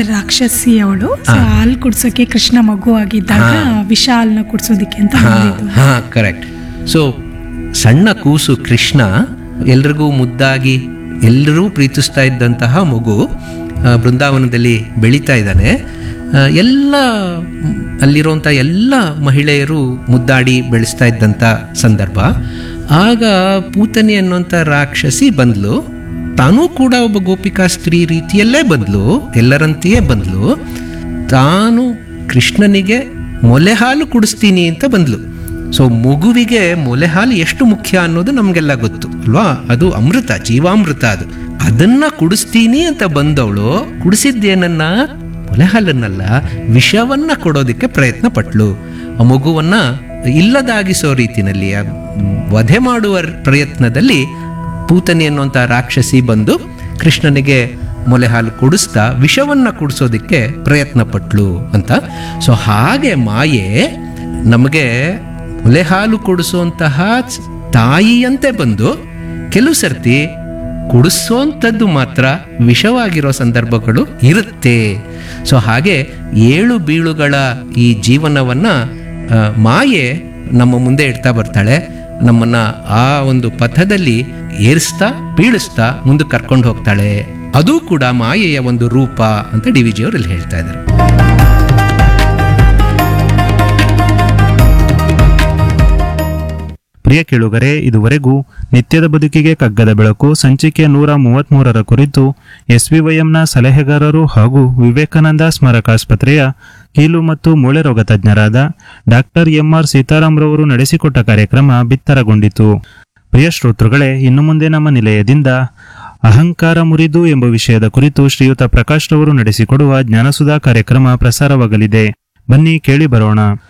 ಅಂದ್ರೆ ರಾಕ್ಷಸಿ ಅವಳು ಸೊ ಹಾಲು ಕುಡ್ಸೋಕೆ ಕೃಷ್ಣ ಮಗು ಆಗಿದ್ದಾಗ ವಿಷ ಹಾಲ್ನ ಕುಡ್ಸೋದಿಕ್ಕೆ ಅಂತ ಹಾ ಬಂದಿದ್ದು ಹಾ ಕರೆಕ್ಟ್ ಸೊ ಸಣ್ಣ ಕೂಸು ಕೃಷ್ಣ ಎಲ್ರಿಗೂ ಮುದ್ದಾಗಿ ಎಲ್ಲರೂ ಪ್ರೀತಿಸ್ತಾ ಇದ್ದಂತಹ ಮಗು ಆ, ಬೃಂದಾವನದಲ್ಲಿ ಬೆಳೀತಾ ಇದ್ದಾನೆ ಆ, ಎಲ್ಲ ಮ್, ಅಲ್ಲಿರುವಂಥ ಎಲ್ಲ ಮಹಿಳೆಯರು ಮುದ್ದಾಡಿ ಬೆಳೆಸ್ತಾ ಇದ್ದಂಥ ಸಂದರ್ಭ ಆಗ ಪೂತನಿ ಅನ್ನುವಂಥ ರಾಕ್ಷಸಿ ಬಂದ್ಲು ತಾನೂ ಕೂಡ ಒಬ್ಬ ಗೋಪಿಕಾ ಸ್ತ್ರೀ ರೀತಿಯಲ್ಲೇ ಬಂದ್ಲು ಎಲ್ಲರಂತೆಯೇ ಬಂದ್ಲು ತಾನು ಕೃಷ್ಣನಿಗೆ ಮೊಲೆ ಹಾಲು ಕುಡಿಸ್ತೀನಿ ಅಂತ ಬಂದ್ಲು ಸೊ ಮಗುವಿಗೆ ಮೊಲೆ ಹಾಲು ಎಷ್ಟು ಮುಖ್ಯ ಅನ್ನೋದು ನಮಗೆಲ್ಲ ಗೊತ್ತು ಅಲ್ವಾ ಅದು ಅಮೃತ ಜೀವಾಮೃತ ಅದು ಅದನ್ನ ಕುಡಿಸ್ತೀನಿ ಅಂತ ಬಂದವಳು ಕುಡಿಸಿದ್ದೇನನ್ನ ಮೊಲೆ ಹಾಲನ್ನಲ್ಲ ವಿಷವನ್ನ ಕೊಡೋದಕ್ಕೆ ಪ್ರಯತ್ನ ಪಟ್ಲು ಆ ಮಗುವನ್ನ ಇಲ್ಲದಾಗಿಸೋ ರೀತಿನಲ್ಲಿ ಆ ವಧೆ ಮಾಡುವ ಪ್ರಯತ್ನದಲ್ಲಿ ಪೂತನಿ ಅನ್ನುವಂಥ ರಾಕ್ಷಸಿ ಬಂದು ಕೃಷ್ಣನಿಗೆ ಮೊಲೆ ಹಾಲು ಕುಡಿಸ್ತಾ ವಿಷವನ್ನ ಕುಡಿಸೋದಕ್ಕೆ ಪ್ರಯತ್ನ ಪಟ್ಲು ಅಂತ ಸೊ ಹಾಗೆ ಮಾಯೆ ನಮಗೆ ಮೊಲೆ ಹಾಲು ಕುಡಿಸುವಂತಹ ತಾಯಿಯಂತೆ ಬಂದು ಕೆಲವು ಸರ್ತಿ ಕುಡಿಸೋಂಥದ್ದು ಮಾತ್ರ ವಿಷವಾಗಿರೋ ಸಂದರ್ಭಗಳು ಇರುತ್ತೆ ಸೊ ಹಾಗೆ ಏಳು ಬೀಳುಗಳ ಈ ಜೀವನವನ್ನ ಆ, ಮಾಯೆ ನಮ್ಮ ಮುಂದೆ ಇಡ್ತಾ ಬರ್ತಾಳೆ ನಮ್ಮನ್ನ ಆ ಒಂದು ಪಥದಲ್ಲಿ ಏರಿಸ್ತಾ ಬೀಳಿಸ್ತಾ ಮುಂದೆ ಕರ್ಕೊಂಡು ಹೋಗ್ತಾಳೆ ಅದು ಕೂಡ ಮಾಯೆಯ ಒಂದು ರೂಪ ಅಂತ ಡಿ ವಿ ಜಿ ಅವರು ಇಲ್ಲಿ ಹೇಳ್ತಾ ಇದ್ದಾರೆ ಪ್ರಿಯ ಕೇಳುಗರೆ ಇದುವರೆಗೂ ನಿತ್ಯದ ಬದುಕಿಗೆ ಕಗ್ಗದ ಬೆಳಕು ಸಂಚಿಕೆ ನೂರ ಮೂವತ್ಮೂರರ ಕುರಿತು ಎಸ್ವಿವೈಎಂನ ಸಲಹೆಗಾರರು ಹಾಗೂ ವಿವೇಕಾನಂದ ಸ್ಮಾರಕಾಸ್ಪತ್ರೆಯ ಕೀಲು ಮತ್ತು ಮೂಳೆ ರೋಗ ತಜ್ಞರಾದ ಡಾಕ್ಟರ್ ಎಂಆರ್ ಸೀತಾರಾಮ್ರವರು ನಡೆಸಿಕೊಟ್ಟ ಕಾರ್ಯಕ್ರಮ ಬಿತ್ತರಗೊಂಡಿತು ಪ್ರಿಯ ಶ್ರೋತೃಗಳೇ ಇನ್ನು ಮುಂದೆ ನಮ್ಮ ನಿಲಯದಿಂದ ಅಹಂಕಾರ ಮುರಿದು ಎಂಬ ವಿಷಯದ ಕುರಿತು ಶ್ರೀಯುತ ಪ್ರಕಾಶ್ ರವರು ನಡೆಸಿಕೊಡುವ ಜ್ಞಾನಸುಧಾ ಕಾರ್ಯಕ್ರಮ ಪ್ರಸಾರವಾಗಲಿದೆ ಬನ್ನಿ ಕೇಳಿ ಬರೋಣ